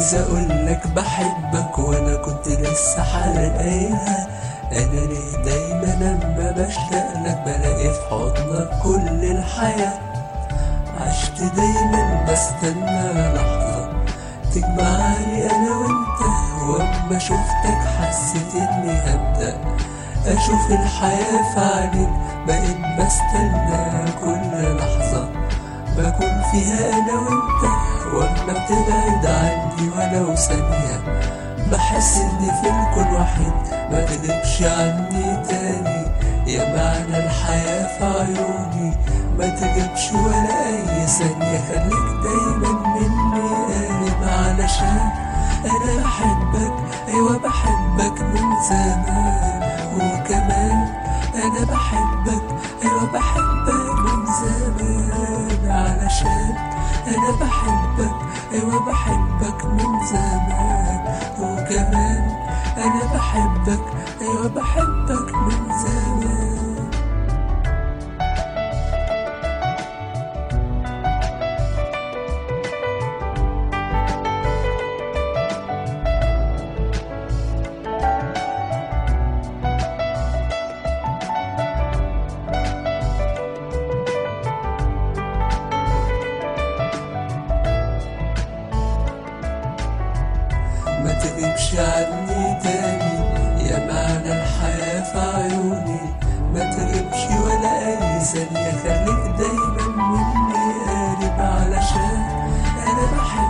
عايز اقولك بحبك وانا كنت لسه حرقاها انا ليه دايما لما بشتاق لك بلاقي في حضنك كل الحياة عشت دايما بستنى لحظة تجمعني انا وانت واما شفتك حسيت اني هبدأ اشوف الحياة في عينيك بقيت بستنى كل لحظة بكون فيها انا وانت واما بتبعد عني ولو ثانية بحس اني في الكون وحيد ما تغيبش عني تاني يا معنى الحياة في عيوني ما تغيبش ولا اي ثانية خليك دايما مني قريب علشان انا بحبك ايوه بحبك من زمان وكمان انا بحبك ايوه بحبك من زمان علشان انا بحبك ايوه بحبك من زمان وكمان انا بحبك ايوه بحبك من زمان ما تغيبش عني تاني يا معنى الحياة في عيوني ما تغيبش ولا أي ثانية خليك دايما مني قريب علشان أنا بحبك